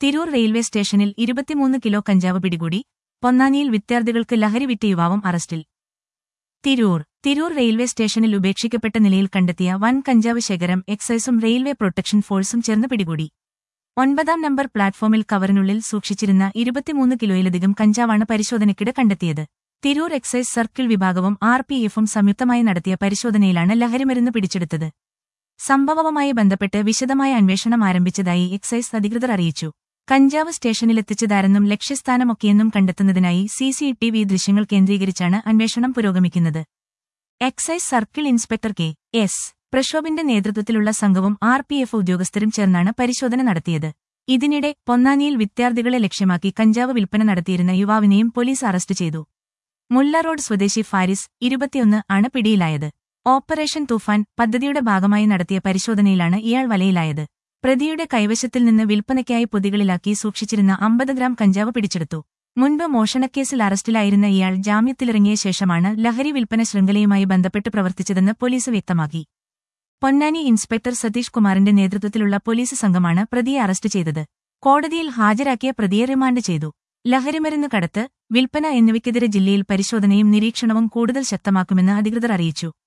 Tirur railway സ്റ്റേഷനിൽ ഇരുപത്തിമൂന്ന് kilo കഞ്ചാവ് പിടികൂടി പൊന്നാനിയിൽ വിദ്യാർത്ഥികൾക്ക് ലഹരി വിറ്റ യുവാവും അറസ്റ്റിൽ തിരൂർ തിരൂർ റെയിൽവേ സ്റ്റേഷനിൽ ഉപേക്ഷിക്കപ്പെട്ട നിലയിൽ കണ്ടെത്തിയ വൻ കഞ്ചാവ് ശേഖരം എക്സൈസും റെയിൽവേ പ്രൊട്ടക്ഷൻ ഫോഴ്സും ചേർന്ന് പിടികൂടി ഒൻപതാം നമ്പർ പ്ലാറ്റ്ഫോമിൽ കവറിനുള്ളിൽ സൂക്ഷിച്ചിരുന്ന ഇരുപത്തിമൂന്ന് കിലോയിലധികം കഞ്ചാവാണ് പരിശോധനയ്ക്കിടെ കണ്ടെത്തിയത് തിരൂർ എക്സൈസ് സർക്കിൾ വിഭാഗവും ആർ പി എഫും സംയുക്തമായി നടത്തിയ പരിശോധനയിലാണ് ലഹരിമരുന്ന് പിടിച്ചെടുത്തത് സംഭവവുമായി ബന്ധപ്പെട്ട് വിശദമായ അന്വേഷണം ആരംഭിച്ചതായി എക്സൈസ് അധികൃതർ അറിയിച്ചു കഞ്ചാവ് സ്റ്റേഷനിലെത്തിച്ചതാരെന്നും ലക്ഷ്യസ്ഥാനമൊക്കെയെന്നും കണ്ടെത്തുന്നതിനായി സി സി ടി വി ദൃശ്യങ്ങൾ കേന്ദ്രീകരിച്ചാണ് അന്വേഷണം പുരോഗമിക്കുന്നത് excise circle inspector K S പ്രക്ഷോഭിന്റെ നേതൃത്വത്തിലുള്ള സംഘവും ആർ പി എഫ് ഉദ്യോഗസ്ഥരും ചേർന്നാണ് പരിശോധന നടത്തിയത് ഇതിനിടെ പൊന്നാനിയിൽ വിദ്യാർത്ഥികളെ ലക്ഷ്യമാക്കി കഞ്ചാവ് വിൽപ്പന നടത്തിയിരുന്ന യുവാവിനെയും പോലീസ് അറസ്റ്റ് ചെയ്തു മുല്ല റോഡ് സ്വദേശി ഫാരിസ് ഇരുപത്തിയൊന്ന് ആണ് പിടിയിലായത് ഓപ്പറേഷൻ തുഫാൻ പദ്ധതിയുടെ ഭാഗമായി നടത്തിയ പരിശോധനയിലാണ് ഇയാൾ വലയിലായത് പ്രതിയുടെ കൈവശത്തിൽ നിന്ന് വിൽപ്പനയ്ക്കായി പൊതികളിലാക്കി സൂക്ഷിച്ചിരുന്ന അമ്പത് ഗ്രാം കഞ്ചാവ് പിടിച്ചെടുത്തു മുൻപ് മോഷണക്കേസിൽ അറസ്റ്റിലായിരുന്ന ഇയാൾ ജാമ്യത്തിലിറങ്ങിയ ശേഷമാണ് ലഹരി വിൽപ്പന ശൃംഖലയുമായി ബന്ധപ്പെട്ട് പ്രവർത്തിച്ചതെന്ന് പോലീസ് വ്യക്തമാക്കി പൊന്നാനി ഇൻസ്പെക്ടർ സതീഷ് കുമാറിന്റെ നേതൃത്വത്തിലുള്ള പോലീസ് സംഘമാണ് പ്രതിയെ അറസ്റ്റ് ചെയ്തത് കോടതിയിൽ ഹാജരാക്കിയ പ്രതിയെ റിമാൻഡ് ചെയ്തു ലഹരിമരുന്ന് കടത്ത് വിൽപ്പന എന്നിവയ്ക്കെതിരെ ജില്ലയിൽ പരിശോധനയും നിരീക്ഷണവും കൂടുതൽ ശക്തമാക്കുമെന്ന് അധികൃതർ അറിയിച്ചു